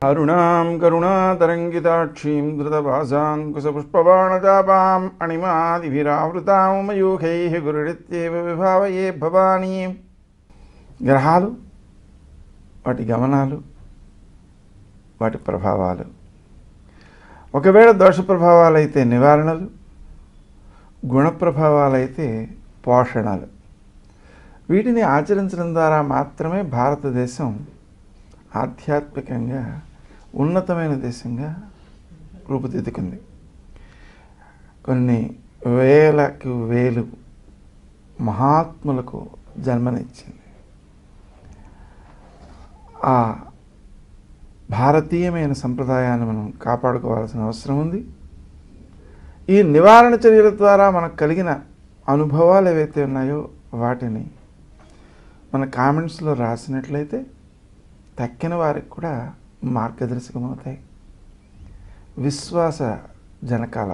అరుణాం కరుణాతరంగితాక్షీం ధృతభాసాంకుశపుష్పబాణచాపాం అణిమాదిభిరావృతాం మయూఖై గురుడిత్యేవ విభావయే భవానీ గ్రహాలు వాటి గమనాలు వాటి ప్రభావాలు ఒకవేళ దోష ప్రభావాలైతే నివారణలు గుణ ప్రభావాలైతే పోషణలు వీటిని ఆచరించడం ద్వారా మాత్రమే భారతదేశం ఆధ్యాత్మికంగా ఉన్నతమైన దేశంగా రూపుదిద్దుకుంది కొన్ని వేలకు వేలు మహాత్ములకు జన్మనిచ్చింది ఆ భారతీయమైన సంప్రదాయాన్ని మనం కాపాడుకోవాల్సిన అవసరం ఉంది ఈ నివారణ చర్యల ద్వారా మనకు కలిగిన అనుభవాలు ఏవైతే ఉన్నాయో వాటిని మన కామెంట్స్లో రాసినట్లయితే తక్కిన వారికి కూడా మార్గదర్శకమవుతాయి విశ్వాస జనకాల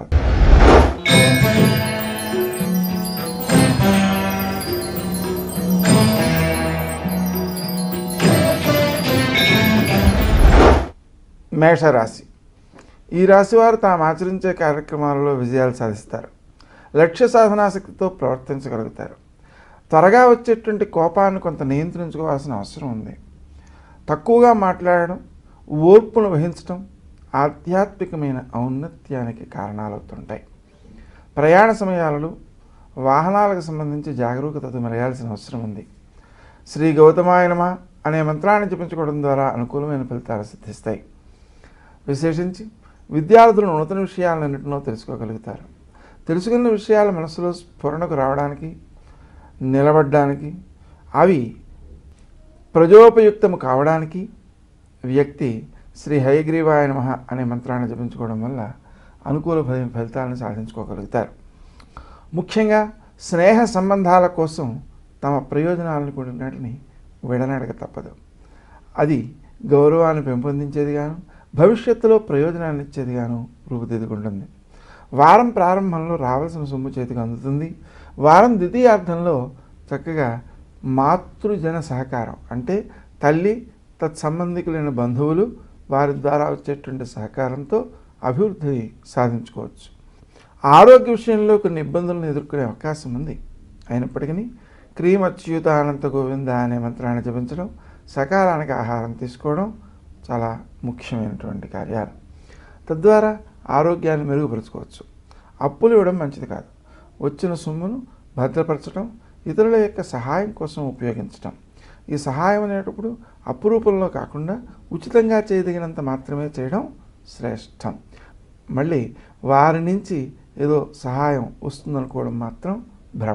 మేషరాశి ఈ రాశి వారు తాము ఆచరించే కార్యక్రమాలలో విజయాలు సాధిస్తారు లక్ష్య సాధనాశక్తితో ప్రవర్తించగలుగుతారు త్వరగా వచ్చేటువంటి కోపాన్ని కొంత నియంత్రించుకోవాల్సిన అవసరం ఉంది తక్కువగా మాట్లాడడం ఓర్పును వహించడం ఆధ్యాత్మికమైన ఔన్నత్యానికి కారణాలవుతుంటాయి ప్రయాణ సమయాలలో వాహనాలకు సంబంధించి జాగరూకతతో మెరగాల్సిన అవసరం ఉంది శ్రీ గౌతమాయ నమ అనే మంత్రాన్ని జపించుకోవడం ద్వారా అనుకూలమైన ఫలితాలు సిద్ధిస్తాయి విశేషించి విద్యార్థులు నూతన విషయాలన్నింటినో తెలుసుకోగలుగుతారు తెలుసుకున్న విషయాలు మనసులో స్ఫురణకు రావడానికి నిలబడడానికి అవి ప్రజోపయుక్తము కావడానికి వ్యక్తి శ్రీ హయగ్రీవాయ నమః అనే మంత్రాన్ని జపించుకోవడం వల్ల అనుకూల ఫలి ఫలితాలను సాధించుకోగలుగుతారు ముఖ్యంగా స్నేహ సంబంధాల కోసం తమ ప్రయోజనాలను కూడినటిని విడనడక తప్పదు అది గౌరవాన్ని పెంపొందించేది గాను భవిష్యత్తులో ప్రయోజనాన్ని ఇచ్చేది గాను రూపుదిద్దుకుంటుంది వారం ప్రారంభంలో రావాల్సిన సొమ్ము చేతికి అందుతుంది వారం ద్వితీయార్థంలో చక్కగా మాతృజన సహకారం అంటే తల్లి తత్సంబంధికులైన బంధువులు వారి ద్వారా వచ్చేటువంటి సహకారంతో అభివృద్ధిని సాధించుకోవచ్చు ఆరోగ్య విషయంలో కొన్ని ఇబ్బందులను ఎదుర్కొనే అవకాశం ఉంది అయినప్పటికీ క్రీమ్ అచ్యుత అనంత గోవింద అనే మంత్రాన్ని జపించడం సకాలానికి ఆహారం తీసుకోవడం చాలా ముఖ్యమైనటువంటి కార్యాలు తద్వారా ఆరోగ్యాన్ని మెరుగుపరుచుకోవచ్చు అప్పులు ఇవ్వడం మంచిది కాదు వచ్చిన సొమ్మును భద్రపరచడం ఇతరుల యొక్క సహాయం కోసం ఉపయోగించడం ఈ సహాయం అనేటప్పుడు అప్పు రూపంలో కాకుండా ఉచితంగా చేయదగినంత మాత్రమే చేయడం శ్రేష్టం మళ్ళీ వారి నుంచి ఏదో సహాయం వస్తుందనుకోవడం మాత్రం భ్రమ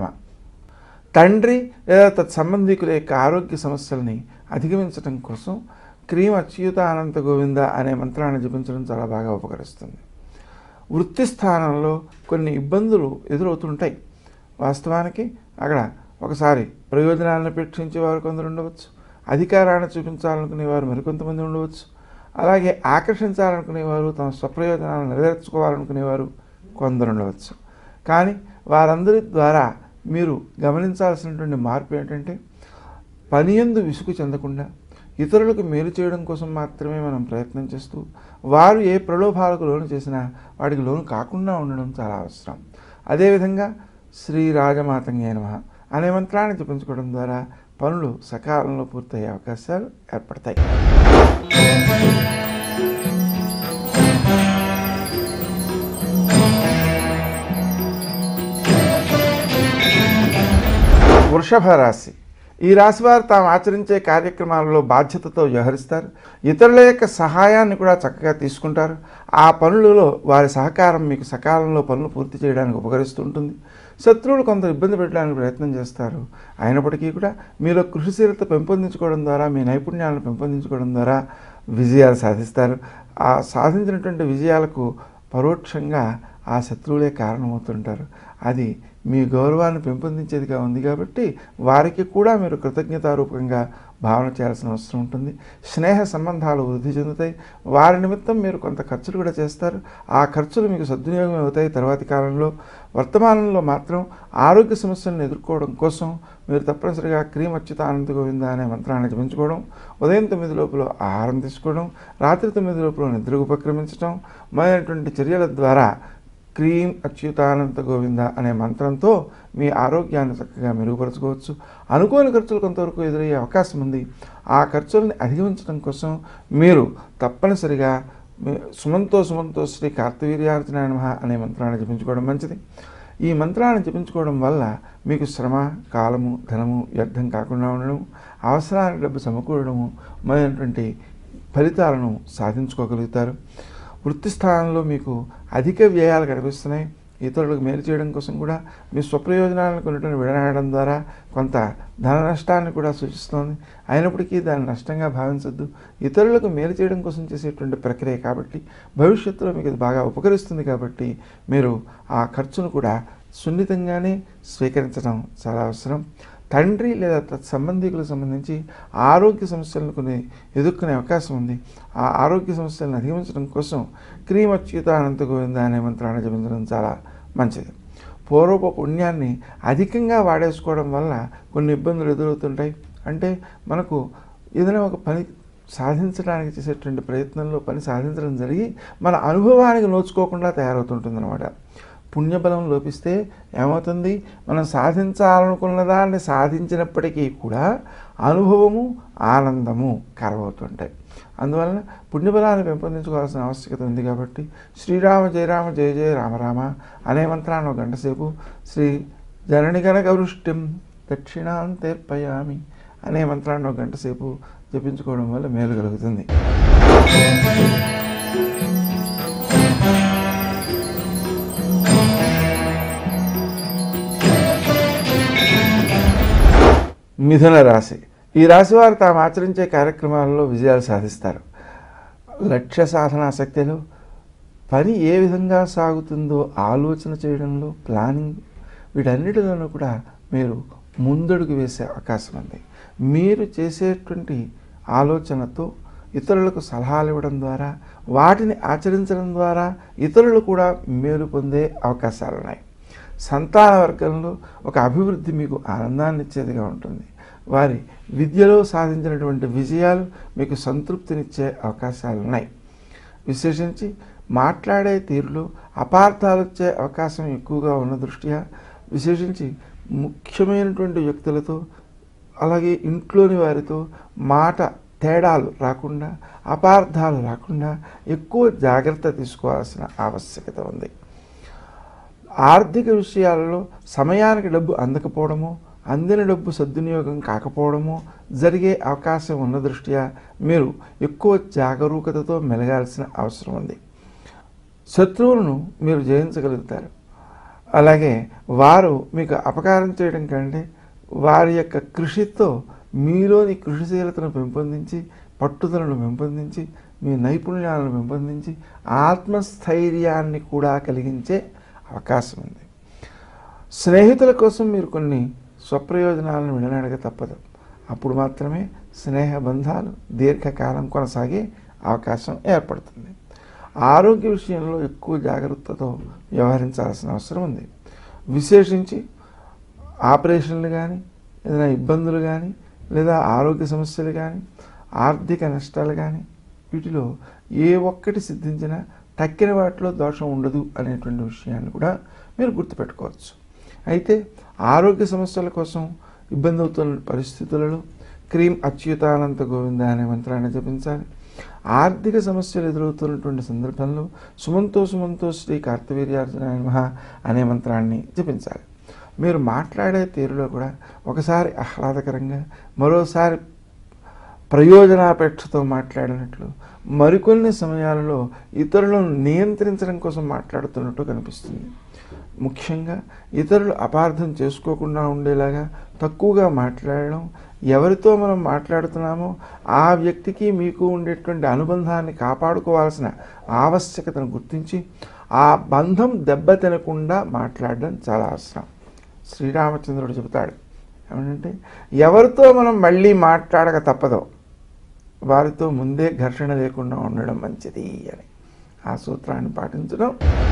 తండ్రి లేదా తత్సంబంధికుల యొక్క ఆరోగ్య సమస్యల్ని అధిగమించడం కోసం క్రీమ్ అచ్యుత అనంత గోవింద అనే మంత్రాన్ని జపించడం చాలా బాగా ఉపకరిస్తుంది వృత్తి స్థానంలో కొన్ని ఇబ్బందులు ఎదురవుతుంటాయి వాస్తవానికి అక్కడ ఒకసారి ప్రయోజనాలను అపేక్షించే వారు కొందరు ఉండవచ్చు అధికారాన్ని చూపించాలనుకునే వారు మరికొంతమంది ఉండవచ్చు అలాగే ఆకర్షించాలనుకునేవారు తమ స్వప్రయోజనాలను నెరవేర్చుకోవాలనుకునేవారు కొందరు ఉండవచ్చు కానీ వారందరి ద్వారా మీరు గమనించాల్సినటువంటి మార్పు ఏంటంటే పని ఎందు విసుగు చెందకుండా ఇతరులకు మేలు చేయడం కోసం మాత్రమే మనం ప్రయత్నం చేస్తూ వారు ఏ ప్రలోభాలకు లోను చేసినా వాటికి లోను కాకుండా ఉండడం చాలా అవసరం అదేవిధంగా శ్రీ రాజమాతంగే నమ అనే మంత్రాన్ని జపించుకోవడం ద్వారా పనులు సకాలంలో పూర్తయ్యే అవకాశాలు ఏర్పడతాయి వృషభ రాశి ఈ రాశి వారు తాము ఆచరించే కార్యక్రమాలలో బాధ్యతతో వ్యవహరిస్తారు ఇతరుల యొక్క సహాయాన్ని కూడా చక్కగా తీసుకుంటారు ఆ పనులలో వారి సహకారం మీకు సకాలంలో పనులు పూర్తి చేయడానికి ఉపకరిస్తుంటుంది శత్రువులు కొంత ఇబ్బంది పెట్టడానికి ప్రయత్నం చేస్తారు అయినప్పటికీ కూడా మీలో కృషిశీలత పెంపొందించుకోవడం ద్వారా మీ నైపుణ్యాలను పెంపొందించుకోవడం ద్వారా విజయాలు సాధిస్తారు ఆ సాధించినటువంటి విజయాలకు పరోక్షంగా ఆ శత్రువులే కారణమవుతుంటారు అది మీ గౌరవాన్ని పెంపొందించేదిగా ఉంది కాబట్టి వారికి కూడా మీరు కృతజ్ఞతారూపంగా భావన చేయాల్సిన అవసరం ఉంటుంది స్నేహ సంబంధాలు వృద్ధి చెందుతాయి వారి నిమిత్తం మీరు కొంత ఖర్చులు కూడా చేస్తారు ఆ ఖర్చులు మీకు సద్వినియోగం అవుతాయి తర్వాతి కాలంలో వర్తమానంలో మాత్రం ఆరోగ్య సమస్యలను ఎదుర్కోవడం కోసం మీరు తప్పనిసరిగా క్రీమ్ అచ్యుతానంద గోవింద అనే మంత్రాన్ని జపించుకోవడం ఉదయం తొమ్మిది లోపల ఆహారం తీసుకోవడం రాత్రి తొమ్మిది లోపల నిద్రకు ఉపక్రమించడం మొదలైనటువంటి చర్యల ద్వారా క్రీం అచ్యుతానంత గోవింద అనే మంత్రంతో మీ ఆరోగ్యాన్ని చక్కగా మెరుగుపరచుకోవచ్చు అనుకోని ఖర్చులు కొంతవరకు ఎదురయ్యే అవకాశం ఉంది ఆ ఖర్చుల్ని అధిగమించడం కోసం మీరు తప్పనిసరిగా మీ- సుమంతో సుమంతో శ్రీ కార్తవీర్యార్జునాయ నమః అనే మంత్రాన్ని జపించుకోవడం మంచిది ఈ మంత్రాన్ని జపించుకోవడం వల్ల మీకు శ్రమ కాలము ధనము వ్యర్థం కాకుండా ఉండడం అవసరానికి డబ్బు సమకూరడము మొదలైనటువంటి ఫలితాలను సాధించుకోగలుగుతారు వృత్తి స్థానంలో మీకు అధిక వ్యయాలు కనిపిస్తున్నాయి ఇతరులకు మేలు చేయడం కోసం కూడా మీ స్వప్రయోజనాలను కొన్నిటిని విడనాడడం ద్వారా కొంత ధన నష్టాన్ని కూడా సూచిస్తోంది అయినప్పటికీ దాన్ని నష్టంగా భావించద్దు ఇతరులకు మేలు చేయడం కోసం చేసేటువంటి ప్రక్రియ కాబట్టి భవిష్యత్తులో మీకు ఇది బాగా ఉపకరిస్తుంది కాబట్టి మీరు ఆ ఖర్చును కూడా సున్నితంగానే స్వీకరించడం చాలా అవసరం తండ్రి లేదా తత్ సంబంధికులకు సంబంధించి ఆరోగ్య సమస్యలను కొన్ని ఎదుర్కొనే అవకాశం ఉంది ఆ ఆరోగ్య సమస్యలను అధిగమించడం కోసం క్రీమ్ అచ్యుతానంత గోవింద అనే మంత్రాన్ని జపించడం చాలా మంచిది పూర్వపు పుణ్యాన్ని అధికంగా వాడేసుకోవడం వల్ల కొన్ని ఇబ్బందులు ఎదురవుతుంటాయి అంటే మనకు ఏదైనా ఒక పని సాధించడానికి చేసేటువంటి ప్రయత్నంలో పని సాధించడం జరిగి మన అనుభవానికి నోచుకోకుండా తయారవుతుంటుంది అనమాట పుణ్యబలం లోపిస్తే ఏమవుతుంది మనం సాధించాలనుకున్న దాన్ని సాధించినప్పటికీ కూడా అనుభవము ఆనందము కరవవుతుంటాయి అందువలన పుణ్యబలాన్ని పెంపొందించుకోవాల్సిన ఆవశ్యకత ఉంది కాబట్టి శ్రీరామ జయరామ జయ జయ రామరామ అనే మంత్రాన్ని ఒక గంట సేపు శ్రీ జనని కనక వృష్టిం దక్షిణాంతేర్పయామి అనే మంత్రాన్ని ఒక గంట సేపు జపించుకోవడం వల్ల మేలు కలుగుతుంది మిథున రాశి ఈ రాశి వారు తాము ఆచరించే కార్యక్రమాలలో విజయాలు సాధిస్తారు లక్ష్య సాధన ఆసక్తిలో పని ఏ విధంగా సాగుతుందో ఆలోచన చేయడంలో ప్లానింగ్ వీటన్నిటిలోనూ కూడా మీరు ముందడుగు వేసే అవకాశం ఉంది మీరు చేసేటువంటి ఆలోచనతో ఇతరులకు సలహాలు ఇవ్వడం ద్వారా వాటిని ఆచరించడం ద్వారా ఇతరులు కూడా మేలు పొందే అవకాశాలు ఉన్నాయి సంతాన వర్గంలో ఒక అభివృద్ధి మీకు ఆనందాన్ని ఇచ్చేదిగా ఉంటుంది వారి విద్యలో సాధించినటువంటి విజయాలు మీకు సంతృప్తినిచ్చే అవకాశాలు ఉన్నాయి విశేషించి మాట్లాడే తీరులో అపార్థాలు వచ్చే అవకాశం ఎక్కువగా ఉన్న దృష్ట్యా విశేషించి ముఖ్యమైనటువంటి వ్యక్తులతో అలాగే ఇంట్లోని వారితో మాట తేడాలు రాకుండా అపార్థాలు రాకుండా ఎక్కువ జాగ్రత్త తీసుకోవాల్సిన ఆవశ్యకత ఉంది ఆర్థిక విషయాలలో సమయానికి డబ్బు అందకపోవడము అందిన డబ్బు సద్వినియోగం కాకపోవడము జరిగే అవకాశం ఉన్న దృష్ట్యా మీరు ఎక్కువ జాగరూకతతో మెలగాల్సిన అవసరం ఉంది శత్రువులను మీరు జయించగలుగుతారు అలాగే వారు మీకు అపకారం చేయడం కంటే వారి యొక్క కృషితో మీలోని కృషిశీలతను పెంపొందించి పట్టుదలను పెంపొందించి మీ నైపుణ్యాలను పెంపొందించి ఆత్మస్థైర్యాన్ని కూడా కలిగించే అవకాశం ఉంది స్నేహితుల కోసం మీరు కొన్ని స్వప్రయోజనాలను వినడానికి తప్పదు అప్పుడు మాత్రమే స్నేహ బంధాలు దీర్ఘకాలం కొనసాగే అవకాశం ఏర్పడుతుంది ఆరోగ్య విషయంలో ఎక్కువ జాగ్రత్తతో వ్యవహరించాల్సిన అవసరం ఉంది విశేషించి ఆపరేషన్లు కానీ ఏదైనా ఇబ్బందులు కానీ లేదా ఆరోగ్య సమస్యలు కానీ ఆర్థిక నష్టాలు కానీ వీటిలో ఏ ఒక్కటి సిద్ధించినా తక్కిన వాటిలో దోషం ఉండదు అనేటువంటి విషయాన్ని కూడా మీరు గుర్తుపెట్టుకోవచ్చు అయితే ఆరోగ్య సమస్యల కోసం ఇబ్బంది అవుతున్న పరిస్థితులలో క్రీమ్ అచ్యుతానంత గోవింద అనే మంత్రాన్ని జపించాలి ఆర్థిక సమస్యలు ఎదురవుతున్నటువంటి సందర్భంలో సుమంతో సుమంతో శ్రీ కార్తవీర్యార్జునాయ నమః అనే మంత్రాన్ని జపించాలి మీరు మాట్లాడే తీరులో కూడా ఒకసారి ఆహ్లాదకరంగా మరోసారి ప్రయోజనాపేక్షతో మాట్లాడినట్లు మరికొన్ని సమయాలలో ఇతరులను నియంత్రించడం కోసం మాట్లాడుతున్నట్టు కనిపిస్తుంది ముఖ్యంగా ఇతరులు అపార్థం చేసుకోకుండా ఉండేలాగా తక్కువగా మాట్లాడడం ఎవరితో మనం మాట్లాడుతున్నామో ఆ వ్యక్తికి మీకు ఉండేటువంటి అనుబంధాన్ని కాపాడుకోవాల్సిన ఆవశ్యకతను గుర్తించి ఆ బంధం దెబ్బతినకుండా మాట్లాడడం చాలా అవసరం శ్రీరామచంద్రుడు చెబుతాడు ఏమంటే ఎవరితో మనం మళ్ళీ మాట్లాడక తప్పదో వారితో ముందే ఘర్షణ లేకుండా ఉండడం మంచిది అని ఆ సూత్రాన్ని పాటించడం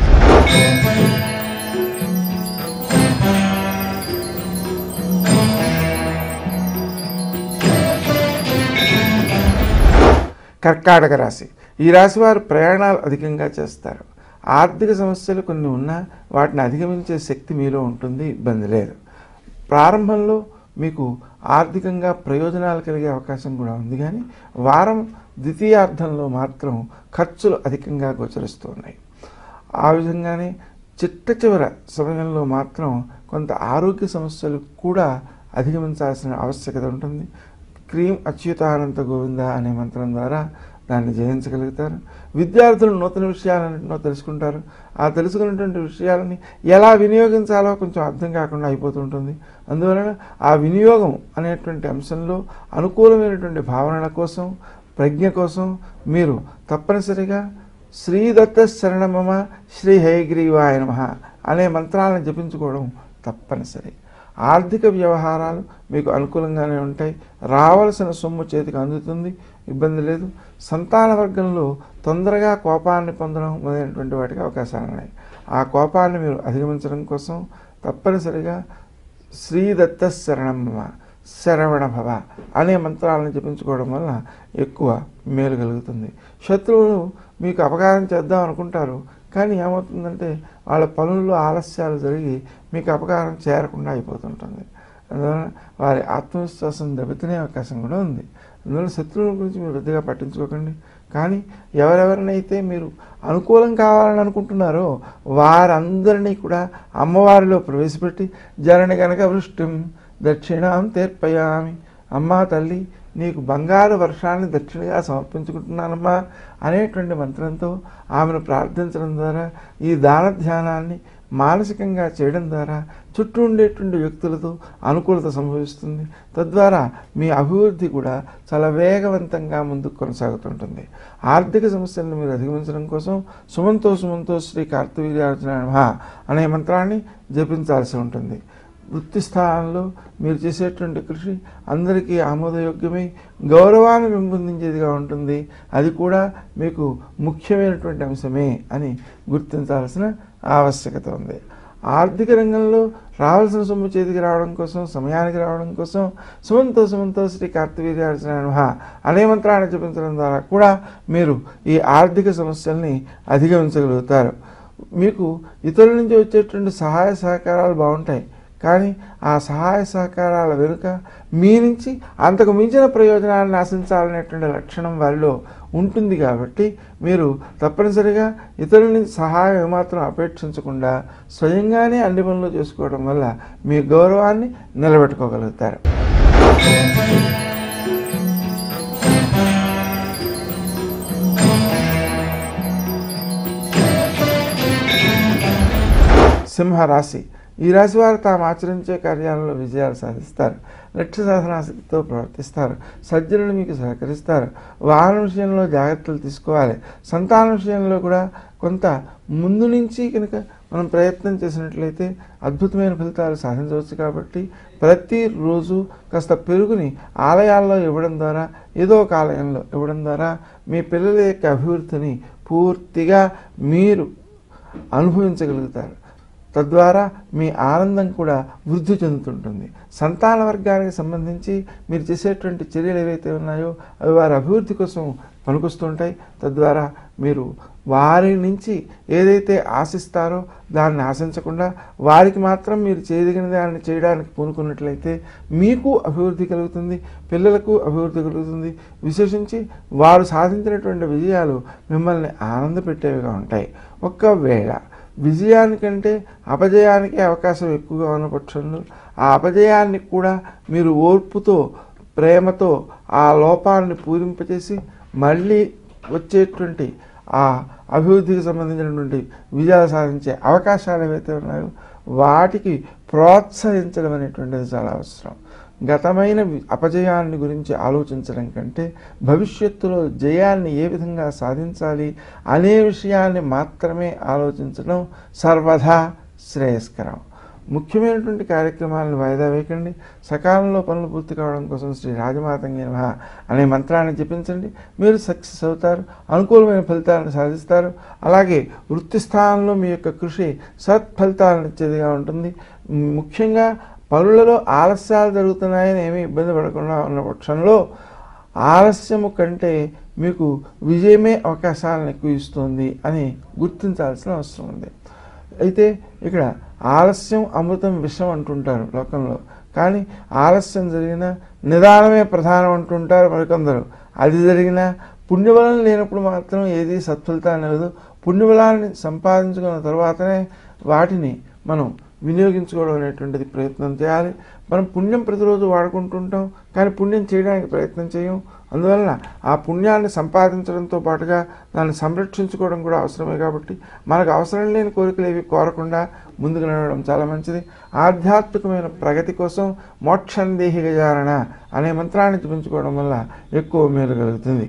కర్కాటక రాశి ఈ రాశి వారు ప్రయాణాలు అధికంగా చేస్తారు ఆర్థిక సమస్యలు కొన్ని ఉన్నా వాటిని అధిగమించే శక్తి మీలో ఉంటుంది ఇబ్బంది లేదు ప్రారంభంలో మీకు ఆర్థికంగా ప్రయోజనాలు కలిగే అవకాశం కూడా ఉంది కానీ వారం ద్వితీయార్థంలో మాత్రం ఖర్చులు అధికంగా గోచరిస్తున్నాయి ఆ విధంగానే చిట్ట చివర సమయంలో మాత్రం కొంత ఆరోగ్య సమస్యలు కూడా అధిగమించాల్సిన ఆవశ్యకత ఉంటుంది క్రీం అచ్యుతానంత గోవింద అనే మంత్రం ద్వారా దాన్ని జయించగలుగుతారు విద్యార్థులు నూతన విషయాలన్నింటినో తెలుసుకుంటారు ఆ తెలుసుకున్నటువంటి విషయాలని ఎలా వినియోగించాలో కొంచెం అర్థం కాకుండా అయిపోతుంటుంది అందువలన ఆ వినియోగం అనేటువంటి అంశంలో అనుకూలమైనటువంటి భావనల కోసం ప్రజ్ఞ కోసం మీరు తప్పనిసరిగా శ్రీదత్త శరణమమ శ్రీ హయగ్రీవాయ నమ అనే మంత్రాలను జపించుకోవడం తప్పనిసరి ఆర్థిక వ్యవహారాలు మీకు అనుకూలంగానే ఉంటాయి రావాల్సిన సొమ్ము చేతికి అందుతుంది ఇబ్బంది లేదు సంతాన వర్గంలో తొందరగా కోపాన్ని పొందడం మొదలైనటువంటి వాటికి అవకాశాలు ఉన్నాయి ఆ కోపాన్ని మీరు అధిగమించడం కోసం తప్పనిసరిగా శ్రీదత్త శరణమ్మ శరవణ భవ అనే మంత్రాలను జపించుకోవడం వల్ల ఎక్కువ మేలు కలుగుతుంది శత్రువులు మీకు అపకారం చేద్దాం అనుకుంటారు కానీ ఏమవుతుందంటే వాళ్ళ పనుల్లో ఆలస్యాలు జరిగి మీకు అపకారం చేరకుండా అయిపోతుంటుంది అందువలన వారి ఆత్మవిశ్వాసం దెబ్బతినే అవకాశం కూడా ఉంది అందువల్ల శత్రువుల గురించి మీరు పెద్దగా పట్టించుకోకండి కానీ ఎవరెవరినైతే మీరు అనుకూలం కావాలని అనుకుంటున్నారో వారందరినీ కూడా అమ్మవారిలో ప్రవేశపెట్టి జనని గనక వృష్టిం దక్షిణాం తీర్పయామి అమ్మా తల్లి నీకు బంగారు వర్షాన్ని దక్షిణగా సమర్పించుకుంటున్నానమ్మా అనేటువంటి మంత్రంతో ఆమెను ప్రార్థించడం ద్వారా ఈ దాన ధ్యానాన్ని మానసికంగా చేయడం ద్వారా చుట్టూ ఉండేటువంటి వ్యక్తులతో అనుకూలత సంభవిస్తుంది తద్వారా మీ అభివృద్ధి కూడా చాలా వేగవంతంగా ముందుకు కొనసాగుతుంటుంది ఆర్థిక సమస్యలను మీరు అధిగమించడం కోసం సుమంతో సుమంతో శ్రీ కార్తవీర్యార్జున నమః అనే మంత్రాన్ని జపించాల్సి ఉంటుంది వృత్తి స్థానంలో మీరు చేసేటువంటి కృషి అందరికీ ఆమోదయోగ్యమై గౌరవాన్ని పెంపొందించేదిగా ఉంటుంది అది కూడా మీకు ముఖ్యమైనటువంటి అంశమే అని గుర్తించాల్సిన ఆవశ్యకత ఉంది ఆర్థిక రంగంలో రావాల్సిన సొమ్ము చేతికి రావడం కోసం సమయానికి రావడం కోసం సుమంతో సుమంతో శ్రీ కార్తవీర్యార్జున నమః అనే మంత్రాన్ని జపించడం ద్వారా కూడా మీరు ఈ ఆర్థిక సమస్యల్ని అధిగమించగలుగుతారు మీకు ఇతరుల నుంచి వచ్చేటువంటి సహాయ సహకారాలు బాగుంటాయి కానీ ఆ సహాయ సహకారాల వెనుక మీ నుంచి అంతకు మించిన ప్రయోజనాలను ఆశించాలనేటువంటి లక్షణం వారిలో ఉంటుంది కాబట్టి మీరు తప్పనిసరిగా ఇతరుల నుంచి సహాయం ఏమాత్రం అపేక్షించకుండా స్వయంగానే అన్ని పనులు చేసుకోవడం వల్ల మీ గౌరవాన్ని నిలబెట్టుకోగలుగుతారు సింహరాశి ఈ రాశి వారు తాము ఆచరించే కార్యాలలో విజయాలు సాధిస్తారు లక్ష్య సాధనాశక్తితో ప్రవర్తిస్తారు సజ్జనులు మీకు సహకరిస్తారు వాహన విషయంలో జాగ్రత్తలు తీసుకోవాలి సంతాన విషయంలో కూడా కొంత ముందు నుంచి కనుక మనం ప్రయత్నం చేసినట్లయితే అద్భుతమైన ఫలితాలు సాధించవచ్చు కాబట్టి ప్రతిరోజు కాస్త పెరుగుని ఆలయాల్లో ఇవ్వడం ద్వారా ఏదో ఒక ఆలయంలో ఇవ్వడం ద్వారా మీ పిల్లల యొక్క అభివృద్ధిని పూర్తిగా మీరు అనుభవించగలుగుతారు తద్వారా మీ ఆనందం కూడా వృద్ధి చెందుతుంటుంది సంతాన వర్గానికి సంబంధించి మీరు చేసేటువంటి చర్యలు ఏవైతే ఉన్నాయో అవి వారి అభివృద్ధి కోసం పనికొస్తుంటాయి తద్వారా మీరు వారి నుంచి ఏదైతే ఆశిస్తారో దాన్ని ఆశించకుండా వారికి మాత్రం మీరు చేయదగిన దాన్ని చేయడానికి పూనుకున్నట్లయితే మీకు అభివృద్ధి కలుగుతుంది పిల్లలకు అభివృద్ధి కలుగుతుంది విశేషించి వారు సాధించినటువంటి విజయాలు మిమ్మల్ని ఆనందపెట్టేవిగా ఉంటాయి ఒకవేళ విజయానికంటే అపజయానికి అవకాశం ఎక్కువగా ఉన్న పక్షంలో ఆ అపజయాన్ని కూడా మీరు ఓర్పుతో ప్రేమతో ఆ లోపాన్ని పూరింపచేసి మళ్ళీ వచ్చేటువంటి ఆ అభివృద్ధికి సంబంధించినటువంటి విజయాలు సాధించే అవకాశాలు ఏవైతే ఉన్నాయో వాటికి ప్రోత్సహించడం అనేటువంటిది చాలా అవసరం గతమైన వి- అపజయాన్ని గురించి ఆలోచించడం కంటే భవిష్యత్తులో జయాన్ని ఏ విధంగా సాధించాలి అనే విషయాన్ని మాత్రమే ఆలోచించడం సర్వదా శ్రేయస్కరం ముఖ్యమైనటువంటి కార్యక్రమాలను వాయిదా వేయకండి సకాలంలో పనులు పూర్తి కావడం కోసం శ్రీ రాజమాతంగి నమః అనే మంత్రాన్ని జపించండి మీరు సక్సెస్ అవుతారు అనుకూలమైన ఫలితాలను సాధిస్తారు అలాగే వృత్తి స్థానంలో మీ యొక్క కృషి సత్ఫలితాలను ఇచ్చేదిగా ఉంటుంది ముఖ్యంగా పనులలో ఆలస్యాలు జరుగుతున్నాయని ఏమీ ఇబ్బంది పడకుండా ఉన్న పక్షంలో ఆలస్యము కంటే మీకు విజయమే అవకాశాలను ఎక్కువ ఇస్తుంది అని గుర్తించాల్సిన అవసరం ఉంది అయితే ఇక్కడ ఆలస్యం అమృతం విషం అంటుంటారు లోకంలో కానీ ఆలస్యం జరిగిన నిదానమే ప్రధానం అంటుంటారు మరికొందరు అది జరిగిన పుణ్యబలం లేనప్పుడు మాత్రం ఏది సత్ఫలితాన్ని లేదు పుణ్యబలాన్ని సంపాదించుకున్న తర్వాతనే వాటిని మనం వినియోగించుకోవడం అనేటువంటిది ప్రయత్నం చేయాలి మనం పుణ్యం ప్రతిరోజు వాడుకుంటుంటాం కానీ పుణ్యం చేయడానికి ప్రయత్నం చేయం అందువలన ఆ పుణ్యాన్ని సంపాదించడంతో పాటుగా దాన్ని సంరక్షించుకోవడం కూడా అవసరమే కాబట్టి మనకు అవసరం లేని కోరికలు ఏవి కోరకుండా ముందుకు నడవడం చాలా మంచిది ఆధ్యాత్మికమైన ప్రగతి కోసం మోక్షందేహి గజారణ అనే మంత్రాన్ని జపించుకోవడం వల్ల ఎక్కువ మేలు కలుగుతుంది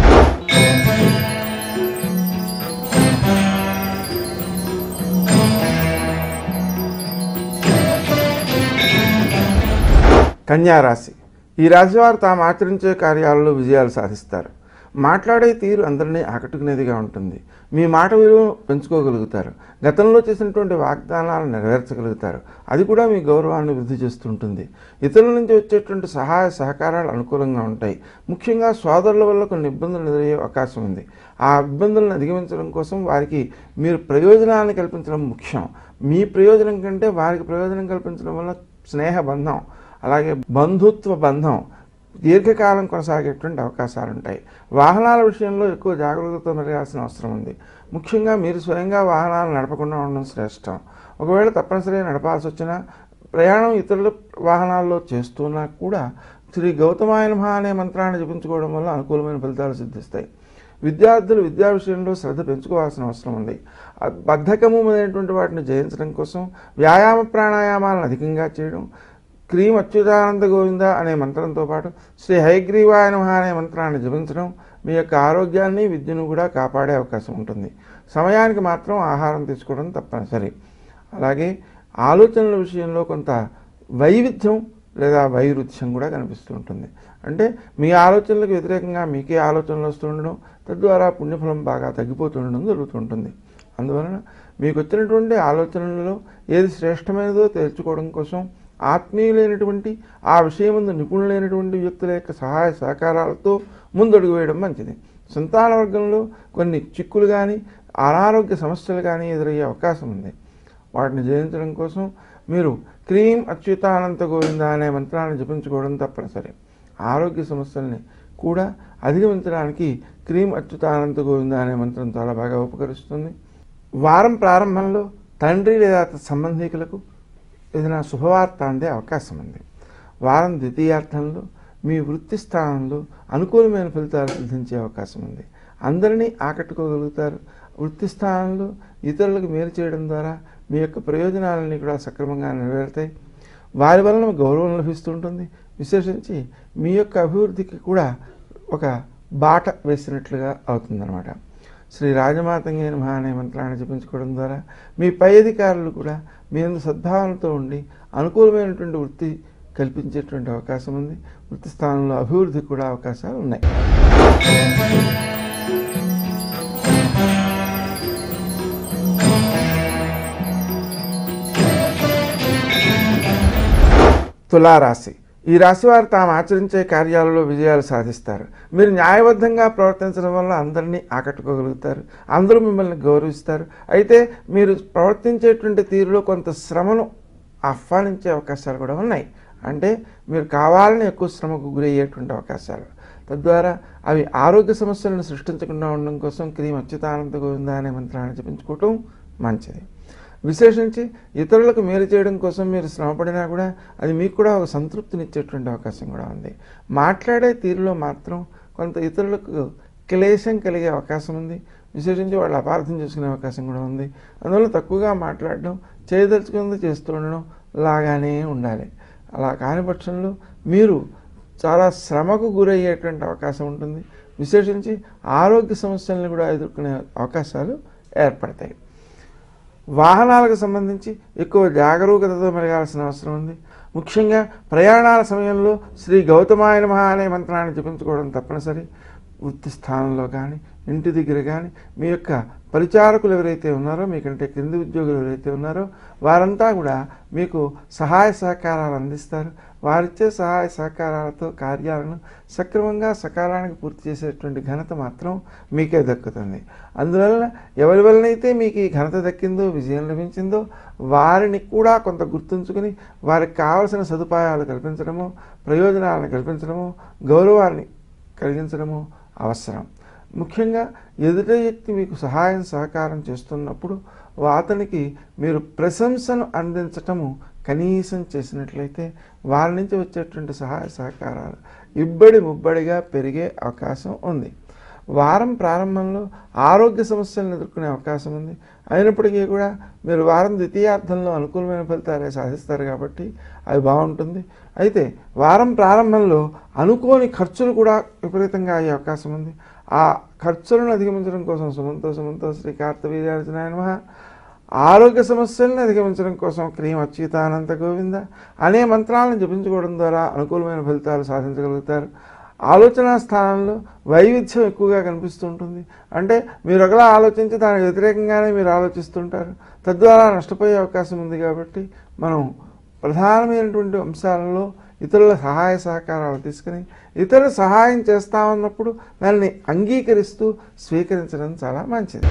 కన్యారాశి ఈ రాశివారు తాము ఆచరించే కార్యాలలో విజయాలు సాధిస్తారు మాట్లాడే తీరు అందరినీ ఆకట్టుకునేదిగా ఉంటుంది మీ మాట విలువ పెంచుకోగలుగుతారు గతంలో చేసినటువంటి వాగ్దానాలను నెరవేర్చగలుగుతారు అది కూడా మీ గౌరవాన్ని వృద్ధి చేస్తుంటుంది ఇతరుల నుంచి వచ్చేటువంటి సహాయ సహకారాలు అనుకూలంగా ఉంటాయి ముఖ్యంగా సోదరుల వల్ల కొన్ని ఇబ్బందులు ఎదురయ్యే అవకాశం ఉంది ఆ ఇబ్బందులను అధిగమించడం కోసం వారికి మీరు ప్రయోజనాన్ని కల్పించడం ముఖ్యం మీ ప్రయోజనం కంటే వారికి ప్రయోజనం కల్పించడం వల్ల స్నేహ బంధం అలాగే బంధుత్వ బంధం దీర్ఘకాలం కొనసాగేటువంటి అవకాశాలు ఉంటాయి వాహనాల విషయంలో ఎక్కువ జాగ్రత్తతో మెరగాల్సిన అవసరం ఉంది ముఖ్యంగా మీరు స్వయంగా వాహనాలు నడపకుండా ఉండడం శ్రేష్టం ఒకవేళ తప్పనిసరిగా నడపాల్సి వచ్చినా ప్రయాణం ఇతరుల వాహనాల్లో చేస్తున్నా కూడా శ్రీ గౌతమాయ నమః అనే మంత్రాన్ని జపించుకోవడం వల్ల అనుకూలమైన ఫలితాలు సిద్ధిస్తాయి విద్యార్థులు విద్యా విషయంలో శ్రద్ధ పెంచుకోవాల్సిన అవసరం ఉంది ఆ బద్ధకము అనేటువంటి వాటిని జయించడం కోసం వ్యాయామ ప్రాణాయామాలను అధికంగా చేయడం క్రీం అచ్యుతానంద గోవింద అనే మంత్రంతో పాటు శ్రీ హయగ్రీవాయ నమః అనే మంత్రాన్ని జపించడం మీ యొక్క ఆరోగ్యాన్ని విద్యను కూడా కాపాడే అవకాశం ఉంటుంది సమయానికి మాత్రం ఆహారం తీసుకోవడం తప్పనిసరి అలాగే ఆలోచనల విషయంలో కొంత వైవిధ్యం లేదా వైరుధ్యం కూడా కనిపిస్తూ ఉంటుంది అంటే మీ ఆలోచనలకు వ్యతిరేకంగా మీకే ఆలోచనలు వస్తుండడం తద్వారా పుణ్యఫలం బాగా తగ్గిపోతుండడం జరుగుతుంటుంది అందువలన మీకు వచ్చినటువంటి ఆలోచనలలో ఏది శ్రేష్టమైనదో తేల్చుకోవడం కోసం ఆత్మీయులైనటువంటి ఆ విషయమందు నిపుణులైనటువంటి వ్యక్తుల యొక్క సహాయ సహకారాలతో ముందడుగు వేయడం మంచిది సంతాన వర్గంలో కొన్ని చిక్కులు కానీ అనారోగ్య సమస్యలు కానీ ఎదురయ్యే అవకాశం ఉంది వాటిని జయించడం కోసం మీరు క్రీం అచ్యుతానంత గోవింద అనే మంత్రాన్ని జపించుకోవడం తప్పనిసరి ఆరోగ్య సమస్యల్ని కూడా అధిగమించడానికి క్రీం అచ్యుతానంత గోవింద అనే మంత్రం చాలా బాగా ఉపకరిస్తుంది వారం ప్రారంభంలో తండ్రి లేదా సంబంధికులకు ఏదైనా శుభవార్త అందే అవకాశం ఉంది వారం ద్వితీయార్థంలో మీ వృత్తి స్థానంలో అనుకూలమైన ఫలితాలు సిద్ధించే అవకాశం ఉంది అందరినీ ఆకట్టుకోగలుగుతారు వృత్తి స్థానంలో ఇతరులకు మేలు చేయడం ద్వారా మీ యొక్క ప్రయోజనాలన్నీ కూడా సక్రమంగా నెరవేరుతాయి వారి వలన గౌరవం లభిస్తుంటుంది విశేషించి మీ యొక్క అభివృద్ధికి కూడా ఒక బాట వేసినట్లుగా అవుతుందన్నమాట శ్రీ రాజమాతంగి నమః అనే మంత్రాన్ని జపించుకోవడం ద్వారా మీ పై అధికారులు కూడా మీ అందు సద్భావనతో ఉండి అనుకూలమైనటువంటి వృత్తి కల్పించేటువంటి అవకాశం ఉంది వృత్తి స్థానంలో అభివృద్ధికి కూడా అవకాశాలు ఉన్నాయి తులారాశి ఈ రాశి వారు తాము ఆచరించే కార్యాలలో విజయాలు సాధిస్తారు మీరు న్యాయబద్ధంగా ప్రవర్తించడం వల్ల అందరినీ ఆకట్టుకోగలుగుతారు అందరూ మిమ్మల్ని గౌరవిస్తారు అయితే మీరు ప్రవర్తించేటువంటి తీరులో కొంత శ్రమను ఆహ్వానించే అవకాశాలు కూడా ఉన్నాయి అంటే మీరు కావాలని ఎక్కువ శ్రమకు గురయ్యేటువంటి అవకాశాలు తద్వారా అవి ఆరోగ్య సమస్యలను సృష్టించకుండా ఉండడం కోసం క్రీమ్ అచ్యుతానంద గోవింద అనే మంత్రాన్ని జపించుకోవటం మంచిది విశేషించి ఇతరులకు మేలు చేయడం కోసం మీరు శ్రమపడినా కూడా అది మీకు కూడా ఒక సంతృప్తినిచ్చేటువంటి అవకాశం కూడా ఉంది మాట్లాడే తీరులో మాత్రం కొంత ఇతరులకు క్లేశం కలిగే అవకాశం ఉంది విశేషించి వాళ్ళు అపార్థం చేసుకునే అవకాశం కూడా ఉంది అందువల్ల తక్కువగా మాట్లాడడం చేయదలుచుకుంది చేస్తూ ఉండడం లాగానే ఉండాలి అలా కాని పక్షంలో మీరు చాలా శ్రమకు గురయ్యేటువంటి అవకాశం ఉంటుంది విశేషించి ఆరోగ్య సమస్యలను కూడా ఎదుర్కొనే అవకాశాలు ఏర్పడతాయి వాహనాలకు సంబంధించి ఎక్కువ జాగరూకతతో మెరగాల్సిన అవసరం ఉంది ముఖ్యంగా ప్రయాణాల సమయంలో శ్రీ గౌతమాయ నమః అనే మంత్రాన్ని జపించుకోవడం తప్పనిసరి వృత్తి స్థానంలో కానీ ఇంటి దగ్గర కానీ మీ యొక్క పరిచారకులు ఎవరైతే ఉన్నారో మీకంటే క్రింది ఉద్యోగులు ఎవరైతే ఉన్నారో వారంతా కూడా మీకు సహాయ సహకారాలు అందిస్తారు వారిచ్చే సహాయ సహకారాలతో కార్యాలను సక్రమంగా సకాలానికి పూర్తి చేసేటువంటి ఘనత మాత్రం మీకే దక్కుతుంది అందువలన ఎవరి వలనైతే మీకు ఈ ఘనత దక్కిందో విజయం లభించిందో వారిని కూడా కొంత గుర్తుంచుకుని వారికి కావలసిన సదుపాయాలు కల్పించడము ప్రయోజనాలను కల్పించడము గౌరవాన్ని కలిగించడము అవసరం ముఖ్యంగా ఎదుట వ్యక్తి మీకు సహాయం సహకారం చేస్తున్నప్పుడు అతనికి మీరు ప్రశంసను అందించటము కనీసం చేసినట్లయితే వారి నుంచి వచ్చేటువంటి సహాయ సహకారాలు ఇబ్బడి ముబ్బడిగా పెరిగే అవకాశం ఉంది వారం ప్రారంభంలో ఆరోగ్య సమస్యలను ఎదుర్కొనే అవకాశం ఉంది అయినప్పటికీ కూడా మీరు వారం ద్వితీయార్థంలో అనుకూలమైన ఫలితాలే సాధిస్తారు కాబట్టి అది బాగుంటుంది అయితే వారం ప్రారంభంలో అనుకోని ఖర్చులు కూడా విపరీతంగా అయ్యే అవకాశం ఉంది ఆ ఖర్చులను అధిగమించడం కోసం సుమంతో సుమంతో శ్రీ కార్తవీర్యార్జునాయ నమః ఆరోగ్య సమస్యలను అధిగమించడం కోసం క్రీం అచ్యుతానంత గోవింద అనే మంత్రాలను జపించుకోవడం ద్వారా అనుకూలమైన ఫలితాలు సాధించగలుగుతారు ఆలోచన స్థానంలో వైవిధ్యం ఎక్కువగా కనిపిస్తూ ఉంటుంది అంటే మీరు ఒకలా ఆలోచించి దానికి వ్యతిరేకంగానే మీరు ఆలోచిస్తుంటారు తద్వారా నష్టపోయే అవకాశం ఉంది కాబట్టి మనం ప్రధానమైనటువంటి అంశాలలో ఇతరుల సహాయ సహకారాలు తీసుకుని ఇతరులు సహాయం చేస్తామన్నప్పుడు దాన్ని అంగీకరిస్తూ స్వీకరించడం చాలా మంచిది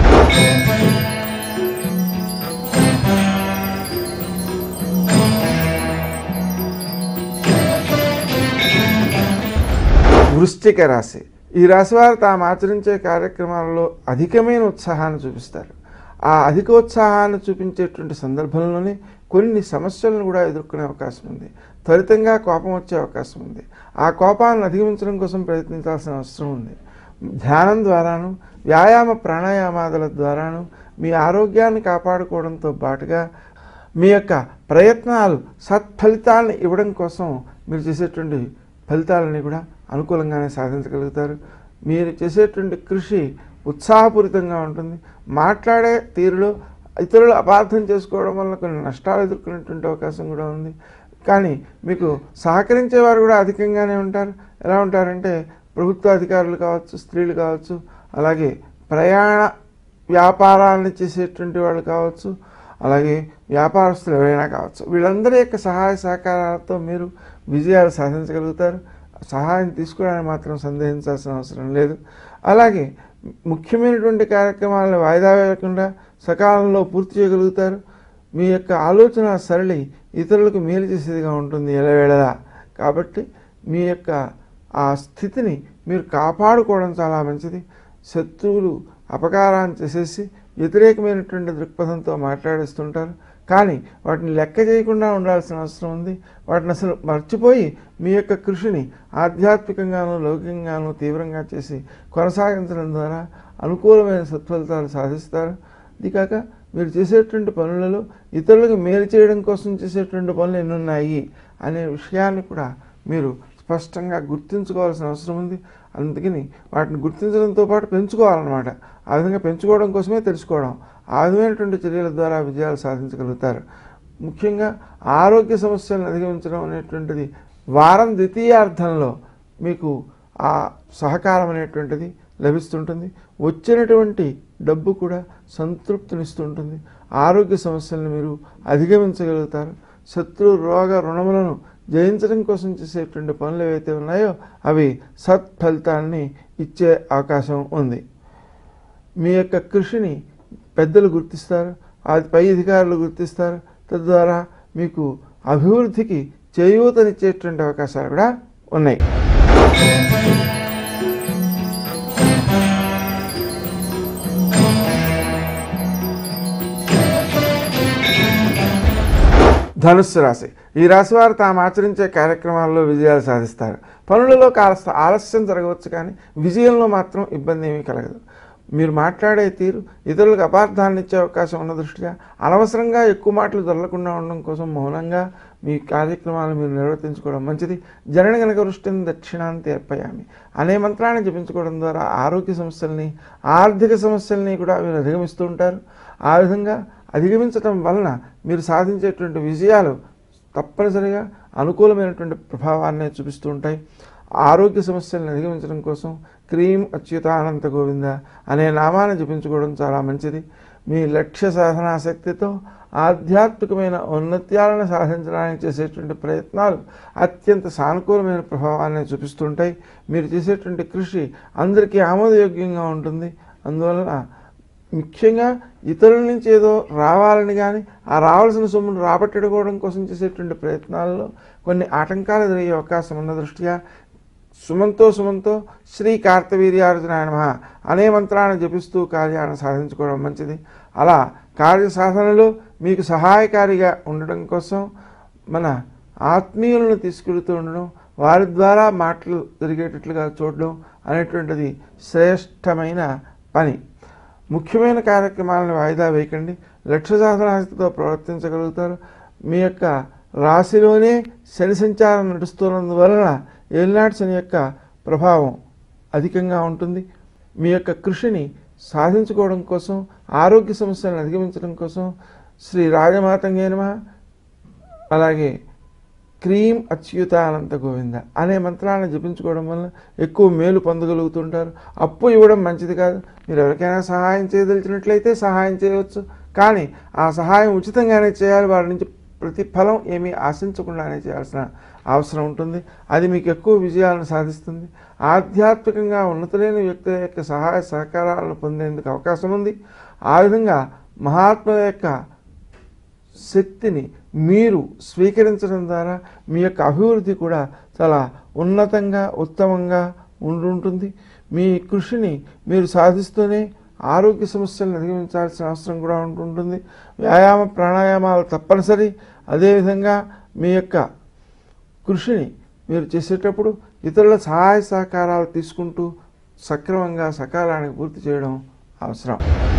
వృశ్చిక రాశి ఈ రాశి వారు తాము ఆచరించే కార్యక్రమాలలో అధికమైన ఉత్సాహాన్ని చూపిస్తారు ఆ అధికోత్సాహాన్ని చూపించేటువంటి సందర్భంలోనే కొన్ని సమస్యలను కూడా ఎదుర్కొనే అవకాశం ఉంది త్వరితంగా కోపం వచ్చే అవకాశం ఉంది ఆ కోపాన్ని అధిగమించడం కోసం ప్రయత్నించాల్సిన అవసరం ఉంది ధ్యానం ద్వారాను వ్యాయామ ప్రాణాయామాదుల ద్వారాను మీ ఆరోగ్యాన్ని కాపాడుకోవడంతో పాటుగా మీ యొక్క ప్రయత్నాలు సత్ఫలితాలను ఇవ్వడం కోసం మీరు చేసేటువంటి ఫలితాలని కూడా అనుకూలంగానే సాధించగలుగుతారు మీరు చేసేటువంటి కృషి ఉత్సాహపూరితంగా ఉంటుంది మాట్లాడే తీరులో ఇతరులు అపార్థం చేసుకోవడం వల్ల కొన్ని నష్టాలు ఎదుర్కొనేటువంటి అవకాశం కూడా ఉంది కానీ మీకు సహకరించేవారు కూడా అధికంగానే ఉంటారు ఎలా ఉంటారంటే ప్రభుత్వ అధికారులు కావచ్చు స్త్రీలు కావచ్చు అలాగే ప్రయాణ వ్యాపారాలను చేసేటువంటి వాళ్ళు కావచ్చు అలాగే వ్యాపారస్తులు ఎవరైనా కావచ్చు వీళ్ళందరి యొక్క సహాయ సహకారాలతో మీరు విజయాలు సాధించగలుగుతారు సహాయం తీసుకోవడానికి మాత్రం సందేహించాల్సిన అవసరం లేదు అలాగే ముఖ్యమైనటువంటి కార్యక్రమాలను వాయిదా వేయకుండా సకాలంలో పూర్తి చేయగలుగుతారు మీ యొక్క ఆలోచన సరళి ఇతరులకు మేలు చేసేదిగా ఉంటుంది ఎలవేళలా కాబట్టి మీ యొక్క ఆ స్థితిని మీరు కాపాడుకోవడం చాలా మంచిది శత్రువులు అపకారాన్ని చేసేసి వ్యతిరేకమైనటువంటి దృక్పథంతో మాట్లాడేస్తుంటారు కానీ వాటిని లెక్క చేయకుండా ఉండాల్సిన అవసరం ఉంది వాటిని అసలు మర్చిపోయి మీ యొక్క కృషిని ఆధ్యాత్మికంగాను లౌకికంగాను తీవ్రంగా చేసి కొనసాగించడం ద్వారా అనుకూలమైన సత్ఫలితాలు సాధిస్తారు ఇది కాక మీరు చేసేటువంటి పనులలో ఇతరులకు మేలు చేయడం కోసం చేసేటువంటి పనులు ఎన్నున్నాయి అనే విషయాన్ని కూడా మీరు స్పష్టంగా గుర్తుంచుకోవాల్సిన అవసరం ఉంది అందుకని వాటిని గుర్తించడంతో పాటు పెంచుకోవాలన్నమాట ఆ విధంగా పెంచుకోవడం కోసమే తెలుసుకోవడం ఆ విధమైనటువంటి చర్యల ద్వారా విజయాలు సాధించగలుగుతారు ముఖ్యంగా ఆరోగ్య సమస్యలను అధిగమించడం అనేటువంటిది వారం ద్వితీయార్థంలో మీకు ఆ సహకారం అనేటువంటిది లభిస్తుంటుంది వచ్చినటువంటి డబ్బు కూడా సంతృప్తినిస్తుంటుంది ఆరోగ్య సమస్యలను మీరు అధిగమించగలుగుతారు శత్రు రోగ రుణములను జయించడం కోసం చేసేటువంటి పనులు ఏవైతే ఉన్నాయో అవి సత్ఫలితాన్ని ఇచ్చే అవకాశం ఉంది మీ యొక్క కృషిని పెద్దలు గుర్తిస్తారు అది పై అధికారులు గుర్తిస్తారు తద్వారా మీకు అభివృద్ధికి చేయూతనిచ్చేటువంటి అవకాశాలు కూడా ఉన్నాయి ధనుస్సు రాశి ఈ రాశి వారు తాము ఆచరించే కార్యక్రమాల్లో విజయాలు సాధిస్తారు పనులలో కాస్త ఆలస్యం జరగవచ్చు కానీ విజయంలో మాత్రం ఇబ్బంది ఏమీ కలగదు మీరు మాట్లాడే తీరు ఇతరులకు అపార్థాన్ని ఇచ్చే అవకాశం ఉన్న దృష్ట్యా అనవసరంగా ఎక్కువ మాటలు దొరలకుండా ఉండడం కోసం మౌనంగా మీ కార్యక్రమాలు మీరు నిర్వర్తించుకోవడం మంచిది జనన గనక వృష్టిని దక్షిణాంతి ఏర్పయామి అనే మంత్రాన్ని జపించుకోవడం ద్వారా ఆరోగ్య సమస్యల్ని ఆర్థిక సమస్యల్ని కూడా మీరు అధిగమిస్తూ ఉంటారు ఆ విధంగా అధిగమించడం వలన మీరు సాధించేటువంటి విజయాలు తప్పనిసరిగా అనుకూలమైనటువంటి ప్రభావాన్ని చూపిస్తూ ఉంటాయి ఆరోగ్య సమస్యలను అధిగమించడం కోసం క్రీం అచ్యుతానంత గోవింద అనే నామాన్ని జపించుకోవడం చాలా మంచిది మీ లక్ష్య సాధనాశక్తితో ఆధ్యాత్మికమైన ఔన్నత్యాలను సాధించడానికి చేసేటువంటి ప్రయత్నాలు అత్యంత సానుకూలమైన ప్రభావాన్ని చూపిస్తుంటాయి మీరు చేసేటువంటి కృషి అందరికీ ఆమోదయోగ్యంగా ఉంటుంది అందువలన ముఖ్యంగా ఇతరుల నుంచి ఏదో రావాలని కానీ ఆ రావాల్సిన సొమ్మును రాబట్టడుకోవడం కోసం చేసేటువంటి ప్రయత్నాల్లో కొన్ని ఆటంకాలు ఎదురయ్యే అవకాశం ఉన్న దృష్ట్యా సుమంతో సుమంతో శ్రీ కార్తవీర్యార్జునాయ నమః అనే మంత్రాన్ని జపిస్తూ కార్యాన్ని సాధించుకోవడం మంచిది అలా కార్య సాధనలో మీకు సహాయకారిగా ఉండడం కోసం మన ఆత్మీయులను తీసుకెడుతూ ఉండడం వారి ద్వారా మాటలు జరిగేటట్లుగా చూడడం అనేటువంటిది శ్రేష్టమైన పని ముఖ్యమైన కార్యక్రమాలను వాయిదా వేయకండి లక్ష్య సాధనాశక్తితో ప్రవర్తించగలుగుతారు మీ యొక్క రాశిలోనే శని సంచారం నడుస్తున్నందువలన ఏలినాటి శని యొక్క ప్రభావం అధికంగా ఉంటుంది మీ యొక్క కృషిని సాధించుకోవడం కోసం ఆరోగ్య సమస్యలను అధిగమించడం కోసం శ్రీ రాజమాతంగే నమః అలాగే క్రీం అచ్యుతానంత గోవింద అనే మంత్రాలను జపించుకోవడం వల్ల ఎక్కువ మేలు పొందగలుగుతుంటారు అప్పు ఇవ్వడం మంచిది కాదు మీరు ఎవరికైనా సహాయం చేయదలిచినట్లయితే సహాయం చేయవచ్చు కానీ ఆ సహాయం ఉచితంగానే చేయాలి వారి నుంచి ప్రతిఫలం ఏమీ ఆశించకుండానే చేయాల్సిన అవసరం ఉంటుంది అది మీకు ఎక్కువ విజయాలను సాధిస్తుంది ఆధ్యాత్మికంగా ఉన్నతులైన వ్యక్తుల యొక్క సహాయ సహకారాలను పొందేందుకు అవకాశం ఉంది ఆ విధంగా మహాత్ముల యొక్క శక్తిని మీరు స్వీకరించడం ద్వారా మీ యొక్క అభివృద్ధి కూడా చాలా ఉన్నతంగా ఉత్తమంగా ఉండుంటుంది మీ కృషిని మీరు సాధిస్తూనే ఆరోగ్య సమస్యలను అధిగమించాల్సిన అవసరం కూడా ఉంటుంటుంది వ్యాయామ ప్రాణాయామాలు తప్పనిసరి అదేవిధంగా మీ యొక్క కృషిని మీరు చేసేటప్పుడు ఇతరుల సహాయ సహకారాలు తీసుకుంటూ సక్రమంగా సకాలానికి పూర్తి చేయడం అవసరం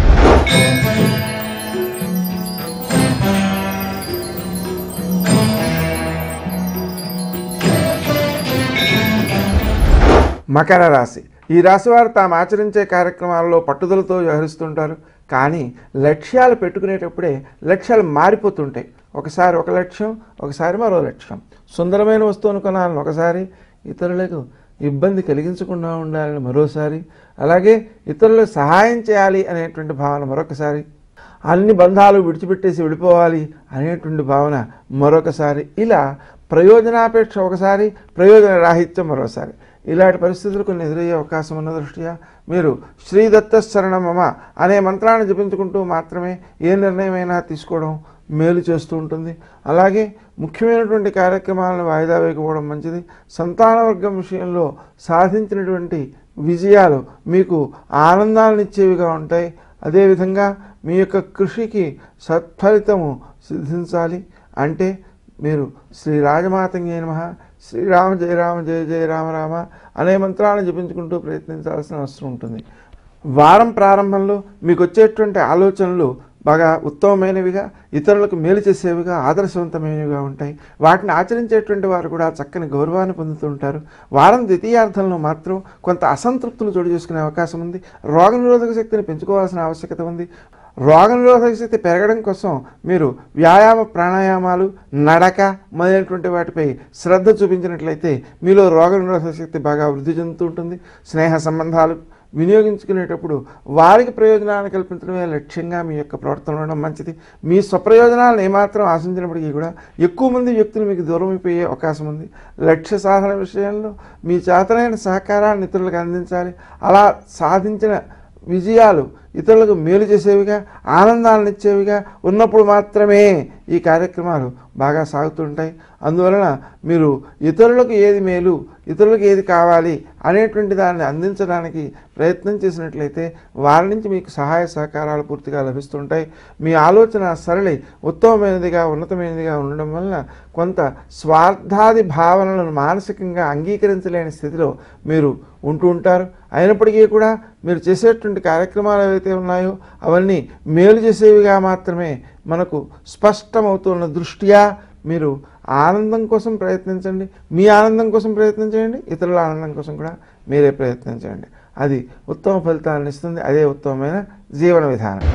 మకర రాశి ఈ రాశి వారు తాము ఆచరించే కార్యక్రమాల్లో పట్టుదలతో వ్యవహరిస్తుంటారు కానీ లక్ష్యాలు పెట్టుకునేటప్పుడే లక్ష్యాలు మారిపోతుంటాయి ఒకసారి ఒక లక్ష్యం ఒకసారి మరో లక్ష్యం సుందరమైన వస్తువును కొనాలని ఒకసారి ఇతరులకు ఇబ్బంది కలిగించకుండా ఉండాలని మరోసారి అలాగే ఇతరులకు సహాయం చేయాలి అనేటువంటి భావన మరొకసారి అన్ని బంధాలు విడిచిపెట్టేసి వెళ్ళిపోవాలి అనేటువంటి భావన మరొకసారి ఇలా ప్రయోజనాపేక్ష ఒకసారి ప్రయోజన రాహిత్యం మరోసారి ఇలాంటి పరిస్థితులు కొన్ని ఎదురయ్యే అవకాశం ఉన్న దృష్ట్యా మీరు శ్రీదత్త శరణమమ అనే మంత్రాన్ని జపించుకుంటూ మాత్రమే ఏ నిర్ణయమైనా తీసుకోవడం మేలు చేస్తూ ఉంటుంది అలాగే ముఖ్యమైనటువంటి కార్యక్రమాలను వాయిదా వేయకపోవడం మంచిది సంతాన వర్గం విషయంలో సాధించినటువంటి విజయాలు మీకు ఆనందాన్నిచ్చేవిగా ఉంటాయి అదేవిధంగా మీ యొక్క కృషికి సత్ఫలితము సిద్ధించాలి అంటే మీరు శ్రీ రాజమాతంగే నమ శ్రీరామ జయ రామ జయ జయ రామ రామ అనే మంత్రాలను జపించుకుంటూ ప్రయత్నించాల్సిన అవసరం ఉంటుంది వారం ప్రారంభంలో మీకు వచ్చేటువంటి ఆలోచనలు బాగా ఉత్తమమైనవిగా ఇతరులకు మేలు చేసేవిగా ఆదర్శవంతమైనవిగా ఉంటాయి వాటిని ఆచరించేటువంటి వారు కూడా చక్కని గౌరవాన్ని పొందుతుంటారు వారం ద్వితీయార్థంలో మాత్రం కొంత అసంతృప్తులు చోటు చేసుకునే అవకాశం ఉంది రోగనిరోధక శక్తిని పెంచుకోవాల్సిన ఆవశ్యకత ఉంది రోగనిరోధక శక్తి పెరగడం కోసం మీరు వ్యాయామ ప్రాణాయామాలు నడక మొదలైనటువంటి వాటిపై శ్రద్ధ చూపించినట్లయితే మీలో రోగనిరోధక శక్తి బాగా వృద్ధి చెందుతూ ఉంటుంది స్నేహ సంబంధాలు వినియోగించుకునేటప్పుడు వారికి ప్రయోజనాన్ని కల్పించడమే లక్ష్యంగా మీ యొక్క ప్రవర్తన ఉండడం మంచిది మీ స్వప్రయోజనాలను ఏమాత్రం ఆశించినప్పటికీ కూడా ఎక్కువ మంది వ్యక్తులు మీకు దూరం అయిపోయే అవకాశం ఉంది లక్ష్య సాధన విషయంలో మీ చేతనైన సహకారాన్ని ఇతరులకు అందించాలి అలా సాధించిన విజయాలు ఇతరులకు మేలు చేసేవిగా ఆనందాలను ఇచ్చేవిగా ఉన్నప్పుడు మాత్రమే ఈ కార్యక్రమాలు బాగా సాగుతుంటాయి అందువలన మీరు ఇతరులకు ఏది మేలు ఇతరులకు ఏది కావాలి అనేటువంటి దాన్ని అందించడానికి ప్రయత్నం చేసినట్లయితే వారి నుంచి మీకు సహాయ సహకారాలు పూర్తిగా లభిస్తుంటాయి మీ ఆలోచన సరళి ఉత్తమమైనదిగా ఉన్నతమైనదిగా ఉండడం వలన కొంత స్వార్థాది భావనలను మానసికంగా అంగీకరించలేని స్థితిలో మీరు ఉంటూ ఉంటారు అయినప్పటికీ కూడా మీరు చేసేటువంటి కార్యక్రమాలు ఏవైతే ఉన్నాయో అవన్నీ మేలు చేసేవిగా మాత్రమే మనకు స్పష్టమవుతున్న దృష్ట్యా మీరు ఆనందం కోసం ప్రయత్నించండి మీ ఆనందం కోసం ప్రయత్నించండి ఇతరుల ఆనందం కోసం కూడా మీరే ప్రయత్నించండి అది ఉత్తమ ఫలితాలను ఇస్తుంది అదే ఉత్తమమైన జీవన విధానం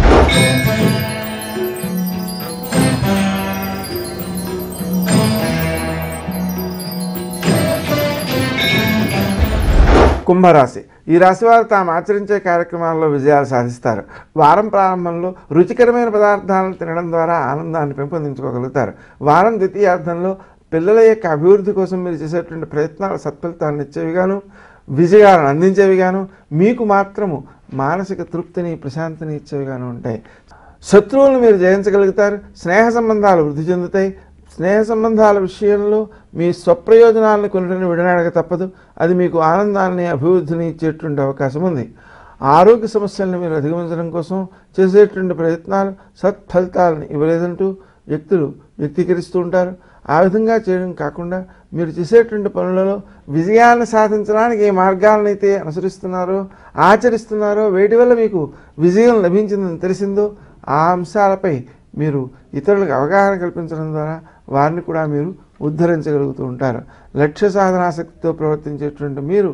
కుంభరాశి ఈ రాశి వారు తాము ఆచరించే కార్యక్రమాల్లో విజయాలు సాధిస్తారు వారం ప్రారంభంలో రుచికరమైన పదార్థాలను తినడం ద్వారా ఆనందాన్ని పెంపొందించుకోగలుగుతారు వారం ద్వితీయార్థంలో పిల్లల యొక్క అభివృద్ధి కోసం మీరు చేసేటువంటి ప్రయత్నాలు సత్ఫలితాలను ఇచ్చేవిగాను విజయాలను అందించేవిగాను మీకు మాత్రము మానసిక తృప్తిని ప్రశాంతిని ఇచ్చేవిగాను ఉంటాయి శత్రువులను మీరు జయించగలుగుతారు స్నేహ సంబంధాలు వృద్ధి చెందుతాయి స్నేహ సంబంధాల విషయంలో మీ స్వప్రయోజనాలను కొన్నిటిని విడనాడక తప్పదు అది మీకు ఆనందాన్ని అభివృద్ధిని ఇచ్చేటువంటి అవకాశం ఉంది ఆరోగ్య సమస్యలను మీరు అధిగమించడం కోసం చేసేటువంటి ప్రయత్నాలు సత్ఫలితాలను ఇవ్వలేదంటూ వ్యక్తులు వ్యక్తీకరిస్తూ ఉంటారు ఆ విధంగా చేయడం కాకుండా మీరు చేసేటువంటి పనులలో విజయాన్ని సాధించడానికి ఏ మార్గాలను అయితే అనుసరిస్తున్నారో ఆచరిస్తున్నారో వేటి వల్ల మీకు విజయం లభించిందని తెలిసిందో ఆ అంశాలపై మీరు ఇతరులకు అవగాహన కల్పించడం ద్వారా వారిని కూడా మీరు ఉద్ధరించగలుగుతూ ఉంటారు లక్ష్య సాధనాశక్తితో ప్రవర్తించేటువంటి మీరు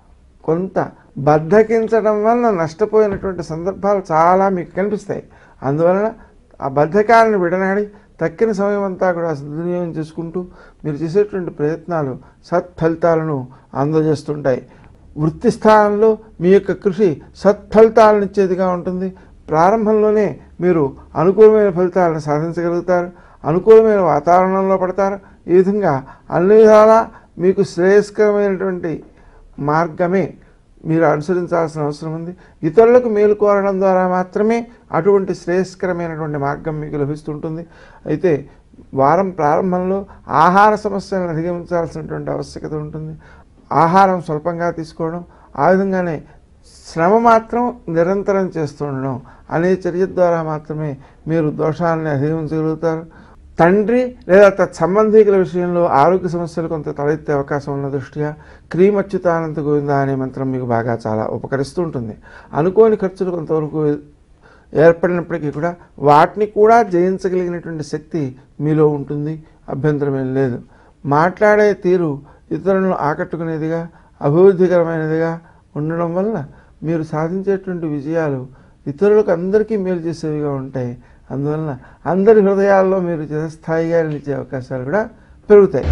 కొంత బద్ధకించడం వలన నష్టపోయినటువంటి సందర్భాలు చాలా మీకు కనిపిస్తాయి అందువలన ఆ బద్ధకాలను విడనాడి తక్కిన సమయం అంతా కూడా సద్వినియోగం చేసుకుంటూ మీరు చేసేటువంటి ప్రయత్నాలు సత్ఫలితాలను అందజేస్తుంటాయి వృత్తి స్థానంలో మీ యొక్క కృషి సత్ఫలితాలను ఇచ్చేదిగా ఉంటుంది ప్రారంభంలోనే మీరు అనుకూలమైన ఫలితాలను సాధించగలుగుతారు అనుకూలమైన వాతావరణంలో పడతారు ఈ విధంగా అన్ని విధాలా మీకు శ్రేయస్కరమైనటువంటి మార్గమే మీరు అనుసరించాల్సిన అవసరం ఉంది ఇతరులకు మేలు కోరడం ద్వారా మాత్రమే అటువంటి శ్రేయస్కరమైనటువంటి మార్గం మీకు లభిస్తుంటుంది అయితే వారం ప్రారంభంలో ఆహార సమస్యలను అధిగమించాల్సినటువంటి ఆవశ్యకత ఉంటుంది ఆహారం స్వల్పంగా తీసుకోవడం ఆ విధంగానే శ్రమ మాత్రం నిరంతరం చేస్తుండడం అనే చర్య ద్వారా మాత్రమే మీరు దోషాలని అధిగమించగలుగుతారు తండ్రి లేదా తత్ సంబంధికుల విషయంలో ఆరోగ్య సమస్యలు కొంత తలెత్తే అవకాశం ఉన్న దృష్ట్యా క్రీమచ్యుతానంత గోవింద అనే మంత్రం మీకు బాగా చాలా ఉపకరిస్తూ ఉంటుంది అనుకోని ఖర్చులు కొంతవరకు ఏర్పడినప్పటికీ కూడా వాటిని కూడా జయించగలిగినటువంటి శక్తి మీలో ఉంటుంది అభ్యంతరమేం లేదు మాట్లాడే తీరు ఇతరులను ఆకట్టుకునేదిగా అభివృద్ధికరమైనదిగా ఉండడం వల్ల మీరు సాధించేటువంటి విజయాలు ఇతరులకు అందరికీ మేలు చేసేవిగా ఉంటాయి అందువలన అందరి హృదయాల్లో మీరు చిరస్థాయిగా నిలిచే అవకాశాలు కూడా పెరుగుతాయి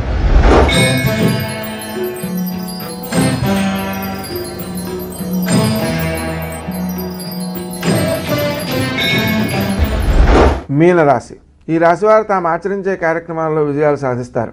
మీనరాశి ఈ రాశివారు తాము ఆచరించే కార్యక్రమాల్లో విజయాలు సాధిస్తారు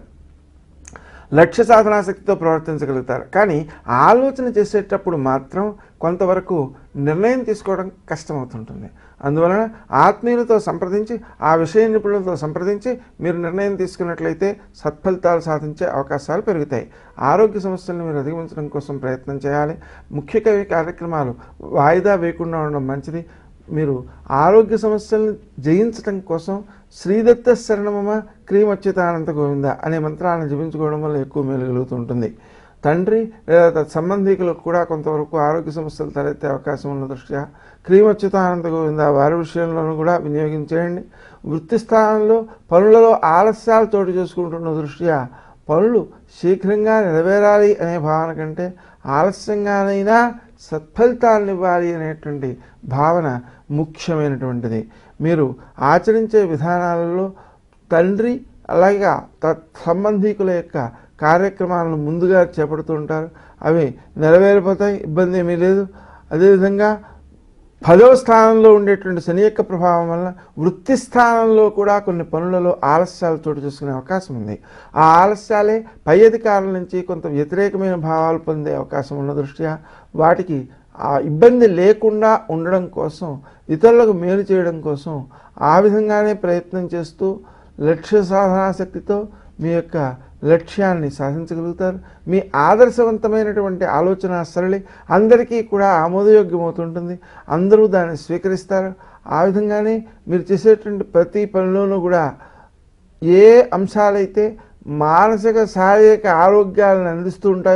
లక్ష్య సాధనాశక్తితో ప్రవర్తించగలుగుతారు కానీ ఆలోచన చేసేటప్పుడు మాత్రం కొంతవరకు నిర్ణయం తీసుకోవడం కష్టమవుతుంటుంది అందువలన ఆత్మీయులతో సంప్రదించి ఆ విషయ నిపుణులతో సంప్రదించి మీరు నిర్ణయం తీసుకున్నట్లయితే సత్ఫలితాలు సాధించే అవకాశాలు పెరుగుతాయి ఆరోగ్య సమస్యలను మీరు అధిగమించడం కోసం ప్రయత్నం చేయాలి ముఖ్య కవి కార్యక్రమాలు వాయిదా వేయకుండా ఉండడం మంచిది మీరు ఆరోగ్య సమస్యలను జయించడం కోసం శ్రీదత్త శరణమమ క్రీమచ్యుతానంత గోవింద అనే మంత్రాలను జపించుకోవడం వల్ల ఎక్కువ మేలు కలుగుతుంటుంది తండ్రి లేదా తత్ సంబంధికులకు కూడా కొంతవరకు ఆరోగ్య సమస్యలు తలెత్తే అవకాశం ఉన్న దృష్ట్యా క్రీమచ్యుతానంద గోవింద వారి విషయంలోనూ కూడా వినియోగించేయండి వృత్తి స్థానంలో పనులలో ఆలస్యాలు చోటు చేసుకుంటున్న దృష్ట్యా పనులు శీఘ్రంగా నెరవేరాలి అనే భావన కంటే ఆలస్యంగానైనా సత్ఫలితాలను ఇవ్వాలి అనేటువంటి భావన ముఖ్యమైనటువంటిది మీరు ఆచరించే విధానాలలో తండ్రి అలాగే తత్ సంబంధికుల యొక్క కార్యక్రమాలను ముందుగా చేపడుతూ ఉంటారు అవి నెరవేరిపోతాయి ఇబ్బంది ఏమీ లేదు అదేవిధంగా పదవ స్థానంలో ఉండేటువంటి శని యొక్క ప్రభావం వల్ల వృత్తి స్థానంలో కూడా కొన్ని పనులలో ఆలస్యాలు చోటు చేసుకునే అవకాశం ఉంది ఆ ఆలస్యాలే పై అధికారుల నుంచి కొంత వ్యతిరేకమైన భావాలు పొందే అవకాశం ఉన్న దృష్ట్యా వాటికి ఆ ఇబ్బంది లేకుండా ఉండడం కోసం ఇతరులకు మేలు చేయడం కోసం ఆ విధంగానే ప్రయత్నం చేస్తూ లక్ష్య సాధనాశక్తితో మీ యొక్క లక్ష్యాన్ని సాధించగలుగుతారు మీ ఆదర్శవంతమైనటువంటి ఆలోచన సరళి అందరికీ కూడా ఆమోదయోగ్యమవుతుంటుంది అందరూ దాన్ని స్వీకరిస్తారు ఆ విధంగానే మీరు చేసేటువంటి ప్రతి పనిలోనూ కూడా ఏ అంశాలైతే మానసిక శారీరక ఆరోగ్యాలను అందిస్తూ ఉంటాయో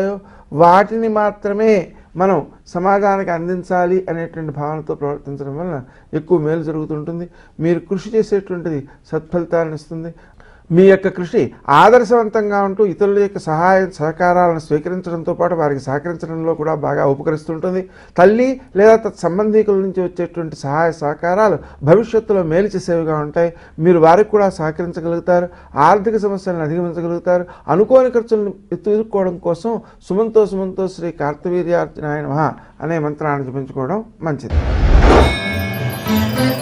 వాటిని మాత్రమే మనం సమాజానికి అందించాలి అనేటువంటి భావనతో ప్రవర్తించడం వలన ఎక్కువ మేలు జరుగుతుంటుంది మీరు కృషి చేసేటువంటిది సత్ఫలితాలను ఇస్తుంది మీ యొక్క కృషి ఆదర్శవంతంగా ఉంటూ ఇతరుల యొక్క సహాయ సహకారాలను స్వీకరించడంతో పాటు వారికి సహకరించడంలో కూడా బాగా ఉపకరిస్తుంటుంది తల్లి లేదా తత్ సంబంధీకుల నుంచి వచ్చేటువంటి సహాయ సహకారాలు భవిష్యత్తులో మేలు చేసేవిగా ఉంటాయి మీరు వారికి కూడా సహకరించగలుగుతారు ఆర్థిక సమస్యలను అధిగమించగలుగుతారు అనుకోని ఖర్చులను ఎత్తుకోవడం కోసం సుమంతో సుమంతో శ్రీ కార్తవీర్యార్జునాయ నమః అనే మంత్రాన్ని జపించుకోవడం మంచిది